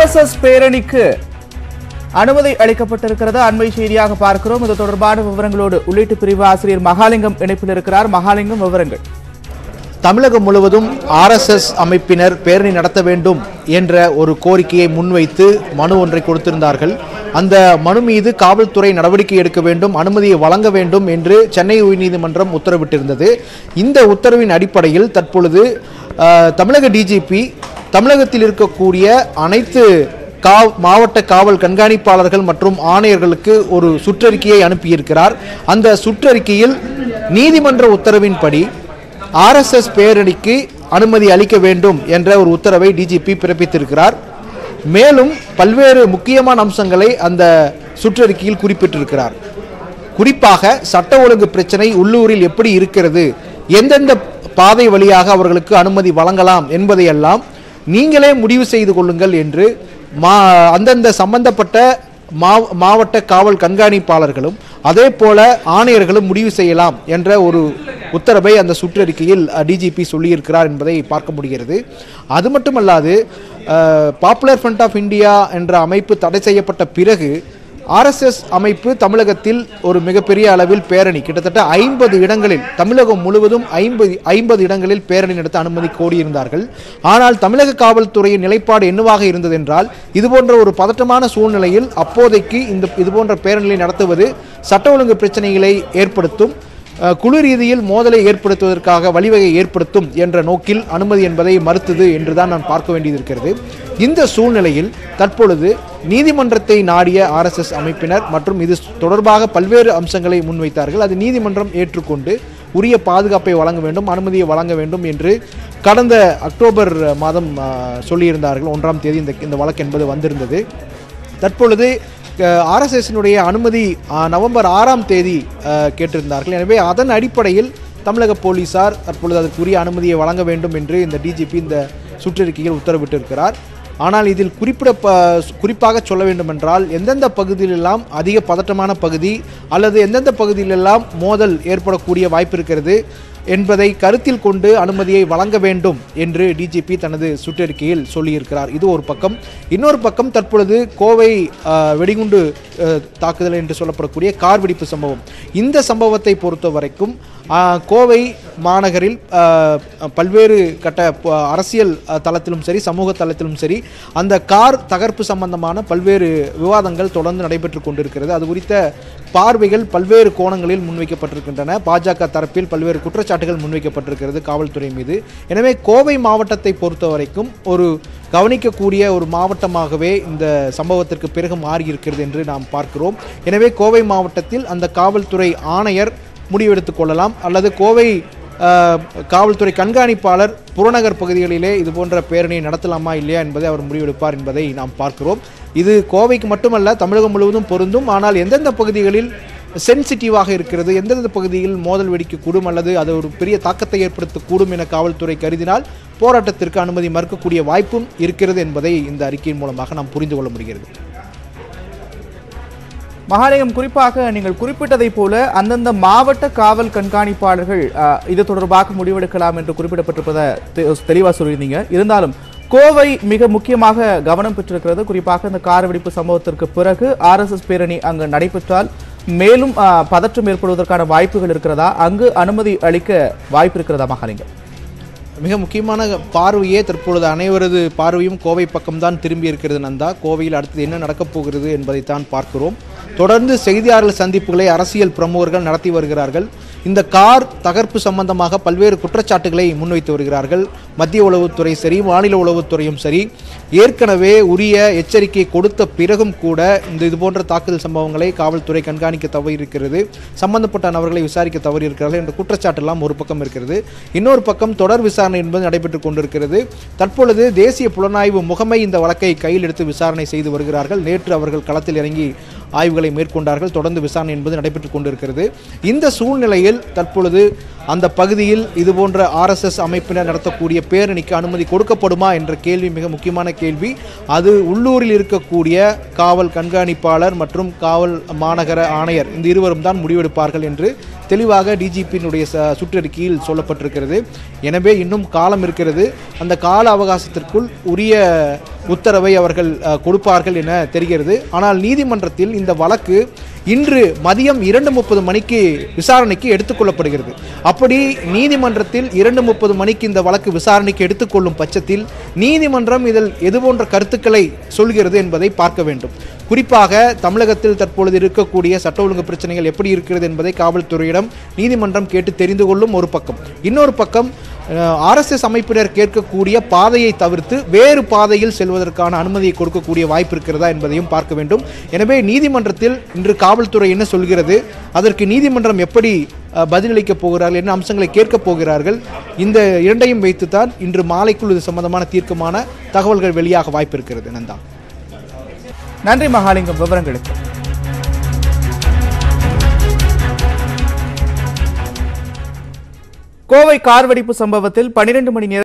RSS பேரணிக்கு அனுமதி அளிக்கப்பட்டிருக்கிறது அண்மை செய்தியாக பார்க்கிறோம் இது தொடர்பான விவரங்களோடு உள்ளீட்டு பிரிவு ஆசிரியர் மகாலிங்கம் இணைப்பில் இருக்கிறார் மகாலிங்கம் விவரங்கள் தமிழகம் முழுவதும் ஆர்எஸ்எஸ் அமைப்பினர் பேரணி நடத்த வேண்டும் என்ற ஒரு கோரிக்கையை முன்வைத்து மனு ஒன்றை கொடுத்திருந்தார்கள் அந்த மனு மீது காவல்துறை நடவடிக்கை எடுக்க வேண்டும் அனுமதியை வழங்க வேண்டும் என்று சென்னை உயர்நீதிமன்றம் உத்தரவிட்டிருந்தது இந்த உத்தரவின் அடிப்படையில் தற்பொழுது அஹ், தமிழக டிஜிபி தமிழகத்தில் இருக்கக்கூடிய அனைத்து காவ் மாவட்ட காவல் கண்காணிப்பாளர்கள் மற்றும் ஆணையர்களுக்கு ஒரு சுற்றறிக்கையை அனுப்பியிருக்கிறார் அந்த சுற்றறிக்கையில் நீதிமன்ற உத்தரவின்படி ஆர்எஸ்எஸ் பேரணிக்கு அனுமதி அளிக்க வேண்டும் என்ற ஒரு உத்தரவை டிஜிபி பிறப்பித்திருக்கிறார் மேலும் பல்வேறு முக்கியமான அம்சங்களை அந்த சுற்றறிக்கையில் குறிப்பிட்டிருக்கிறார் குறிப்பாக சட்ட ஒழுங்கு பிரச்சனை உள்ளூரில் எப்படி இருக்கிறது எந்தெந்த பாதை வழியாக அவர்களுக்கு அனுமதி வழங்கலாம் என்பதையெல்லாம் நீங்களே முடிவு செய்து கொள்ளுங்கள் என்று மா அந்தந்த சம்பந்தப்பட்ட மாவ- மாவட்ட காவல் கண்காணிப்பாளர்களும் அதே போல ஆணையர்களும் முடிவு செய்யலாம் என்ற ஒரு உத்தரவை அந்த சுற்றறிக்கையில் டிஜிபி சொல்லியிருக்கிறார் என்பதை பார்க்க முடிகிறது அது மட்டுமல்லாது பாப்புலர் ஃப்ரண்ட் ஆஃப் இந்தியா என்ற அமைப்பு தடை செய்யப்பட்ட பிறகு ஆர்எஸ்எஸ் அமைப்பு தமிழகத்தில் ஒரு மிகப்பெரிய அளவில் பேரணி கிட்டத்தட்ட ஐம்பது இடங்களில் தமிழகம் முழுவதும் ஐம்பது ஐம்பது இடங்களில் பேரணி நடத்த அனுமதி கோரியிருந்தார்கள் ஆனால் தமிழக காவல்துறையின் நிலைப்பாடு என்னவாக இருந்தது என்றால் இதுபோன்ற ஒரு பதட்டமான சூழ்நிலையில் அப்போதைக்கு இந்த இதுபோன்ற பேரணிகளை நடத்துவது சட்ட ஒழுங்கு பிரச்சனைகளை ஏற்படுத்தும் அஹ், குழு ரீதியில் மோதலை ஏற்படுத்துவதற்காக வழிவகை ஏற்படுத்தும் என்ற நோக்கில் அனுமதி என்பதை மறுத்தது என்றுதான் நான் பார்க்க வேண்டியது இருக்கிறது இந்த சூழ்நிலையில் தற்பொழுது நீதிமன்றத்தை நாடிய ஆர்எஸ்எஸ் அமைப்பினர் மற்றும் இது தொடர்பாக பல்வேறு அம்சங்களை முன்வைத்தார்கள் அது நீதிமன்றம் ஏற்றுக்கொண்டு உரிய பாதுகாப்பை வழங்க வேண்டும் அனுமதியை வழங்க வேண்டும் என்று கடந்த அக்டோபர் மாதம் அஹ், சொல்லியிருந்தார்கள் ஒன்றாம் தேதி இந்த இந்த வழக்கு என்பது வந்திருந்தது தற்பொழுது ஆர்எஸ்எஸ்னுடைய அனுமதி அஹ், நவம்பர் ஆறாம் தேதி அஹ், கேட்டிருந்தார்கள் எனவே அதன் அடிப்படையில் தமிழக போலீசார் தற்பொழுது அதற்குரிய அனுமதியை வழங்க வேண்டும் என்று இந்த டிஜிபி இந்த சுற்றறிக்கையில் உத்தரவிட்டிருக்கிறார் ஆனால் இதில் குறிப்பிட குறிப்பாக சொல்ல வேண்டுமென்றால் எந்தெந்த பகுதியிலெல்லாம் அதிக பதட்டமான பகுதி அல்லது எந்தெந்த பகுதியிலெல்லாம் மோதல் ஏற்படக்கூடிய வாய்ப்பு இருக்கிறது என்பதை கருத்தில் கொண்டு அனுமதியை வழங்க வேண்டும் என்று டிஜிபி தனது சுற்றறிக்கையில் சொல்லியிருக்கிறார் இது ஒரு பக்கம் இன்னொரு பக்கம் தற்பொழுது கோவை அஹ், வெடிகுண்டு அஹ், தாக்குதல் என்று சொல்லப்படக்கூடிய கார் வெடிப்பு சம்பவம் இந்த சம்பவத்தை பொறுத்த வரைக்கும் அஹ், கோவை மாநகரில் அஹ், பல்வேறு கட்ட ப- அரசியல் அஹ், தளத்திலும் சரி சமூக தளத்திலும் சரி அந்த கார் தகர்ப்பு சம்பந்தமான பல்வேறு விவாதங்கள் தொடர்ந்து நடைபெற்று கொண்டிருக்கிறது அது குறித்த பார்வைகள் பல்வேறு கோணங்களில் முன்வைக்கப்பட்டிருக்கின்றன பாஜக தரப்பில் பல்வேறு குற்றச்சாட்டுகள் முன்வைக்கப்பட்டிருக்கிறது காவல்துறை மீது எனவே கோவை மாவட்டத்தை பொறுத்த வரைக்கும் ஒரு கவனிக்கக்கூடிய ஒரு மாவட்டமாகவே இந்த சம்பவத்திற்கு பிறகு மாறியிருக்கிறது என்று நாம் பார்க்கிறோம் எனவே கோவை மாவட்டத்தில் அந்த காவல்துறை ஆணையர் முடிவெடுத்துக் கொள்ளலாம் அல்லது கோவை அஹ், காவல்துறை கண்காணிப்பாளர் புறநகர் பகுதிகளிலே இது போன்ற பேரணியை நடத்தலாமா இல்லையா என்பதை அவர் முடிவெடுப்பார் என்பதை நாம் பார்க்கிறோம் இது கோவைக்கு மட்டுமல்ல தமிழகம் முழுவதும் பொருந்தும் ஆனால் எந்தெந்த பகுதிகளில் சென்சிட்டிவாக இருக்கிறது எந்தெந்த பகுதியில் மோதல் வெடிக்கக்கூடும் அல்லது அது ஒரு பெரிய தாக்கத்தை ஏற்படுத்தக்கூடும் என காவல்துறை கருதினால் போராட்டத்திற்கு அனுமதி மறுக்கக்கூடிய வாய்ப்பும் இருக்கிறது என்பதை இந்த அறிக்கையின் மூலமாக நாம் புரிந்து கொள்ள முடிகிறது மகாலிங்கம் குறிப்பாக நீங்கள் குறிப்பிட்டதைப் போல அந்தந்த மாவட்ட காவல் கண்காணிப்பாளர்கள் அஹ், இது தொடர்பாக முடிவெடுக்கலாம் என்று குறிப்பிடப்பட்டிருப்பதை தெ- தெளிவா சொல்லியிருந்தீங்க இருந்தாலும் கோவை மிக முக்கியமாக கவனம் பெற்றிருக்கிறது குறிப்பாக இந்த கார் வெடிப்பு சம்பவத்திற்கு பிறகு ஆர்எஸ்எஸ் பேரணி அங்கு நடைபெற்றால் மேலும் அஹ், பதற்றம் ஏற்படுவதற்கான வாய்ப்புகள் இருக்கிறதா அங்கு அனுமதி அளிக்க வாய்ப்பு இருக்கிறதா மகாலிங்கம் மிக முக்கியமான பார்வையே தற்பொழுது அனைவரது பார்வையும் கோவை பக்கம்தான் திரும்பி இருக்கிறது நந்தா கோவையில் அடுத்தது என்ன நடக்கப் போகிறது என்பதைத்தான் பார்க்கிறோம் தொடர்ந்து செய்தியாளர் சந்திப்புகளை அரசியல் பிரமுகர்கள் நடத்தி வருகிறார்கள் இந்த கார் தகர்ப்பு சம்பந்தமாக பல்வேறு குற்றச்சாட்டுகளை முன்வைத்து வருகிறார்கள் மத்திய உளவுத்துறை சரி மாநில உளவுத்துறையும் சரி ஏற்கனவே உரிய எச்சரிக்கை கொடுத்த பிறகும் கூட இந்த இது போன்ற தாக்குதல் சம்பவங்களை காவல்துறை கண்காணிக்க தவறியிருக்கிறது சம்பந்தப்பட்ட நபர்களை விசாரிக்க தவறியிருக்கிறார்கள் என்ற குற்றச்சாட்டெல்லாம் ஒரு பக்கம் இருக்கிறது இன்னொரு பக்கம் தொடர் விசாரணை என்பது நடைபெற்றுக் கொண்டிருக்கிறது தற்பொழுது தேசிய புலனாய்வு முகமை இந்த வழக்கை கையில் எடுத்து விசாரணை செய்து வருகிறார்கள் நேற்று அவர்கள் களத்தில் இறங்கி ஆய்வுகளை மேற்கொண்டார்கள் தொடர்ந்து விசாரணை என்பது நடைபெற்றுக் கொண்டிருக்கிறது இந்த சூழ்நிலையில் தற்பொழுது அந்த பகுதியில் இதுபோன்ற ஆர்எஸ்எஸ் அமைப்பினர் நடத்தக்கூடிய பேரணிக்கு அனுமதி கொடுக்கப்படுமா என்ற கேள்வி மிக முக்கியமான கேள்வி அது உள்ளூரில் இருக்கக்கூடிய காவல் கண்காணிப்பாளர் மற்றும் காவல் மாநகர ஆணையர் இந்த இருவரும் தான் முடிவெடுப்பார்கள் என்று தெளிவாக டிஜிபியினுடைய ச சுற்றறிக்கையில் சொல்லப்பட்டிருக்கிறது எனவே இன்னும் காலம் இருக்கிறது அந்த கால அவகாசத்திற்குள் உரிய உத்தரவை அவர்கள் அஹ், கொடுப்பார்கள் என தெரிகிறது ஆனால் நீதிமன்றத்தில் இந்த வழக்கு இன்று மதியம் இரண்டு முப்பது மணிக்கு விசாரணைக்கு எடுத்துக்கொள்ளப்படுகிறது அப்படி நீதிமன்றத்தில் இரண்டு முப்பது மணிக்கு இந்த வழக்கு விசாரணைக்கு எடுத்துக்கொள்ளும் பட்சத்தில் நீதிமன்றம் இதில் எது போன்ற கருத்துக்களை சொல்கிறது என்பதை பார்க்க வேண்டும் குறிப்பாக தமிழகத்தில் தற்பொழுது இருக்கக்கூடிய சட்ட ஒழுங்கு பிரச்சனைகள் எப்படி இருக்கிறது என்பதை காவல்துறையிடம் நீதிமன்றம் கேட்டு தெரிந்து கொள்ளும் ஒரு பக்கம் இன்னொரு பக்கம் ஆர்எஸ்எஸ் அமைப்பினர் கேட்கக்கூடிய பாதையை தவிர்த்து வேறு பாதையில் செல்வதற்கான அனுமதியை கொடுக்கக்கூடிய வாய்ப்பு இருக்கிறதா என்பதையும் பார்க்க வேண்டும் எனவே நீதிமன்றத்தில் இன்று காவல்துறை என்ன சொல்கிறது அதற்கு நீதிமன்றம் எப்படி அஹ், பதிலளிக்கப் போகிறார்கள் என்ன அம்சங்களை கேட்கப் போகிறார்கள் இந்த இரண்டையும் வைத்துத்தான் இன்று மாலைக்குள் இது சம்பந்தமான தீர்க்கமான தகவல்கள் வெளியாக வாய்ப்பு இருக்கிறது நந்தா நன்றி மகாலிங்கம் விவரங்களுக்கு கோவை கார் வெடிப்பு சம்பவத்தில் பனிரெண்டு மணி நேரம்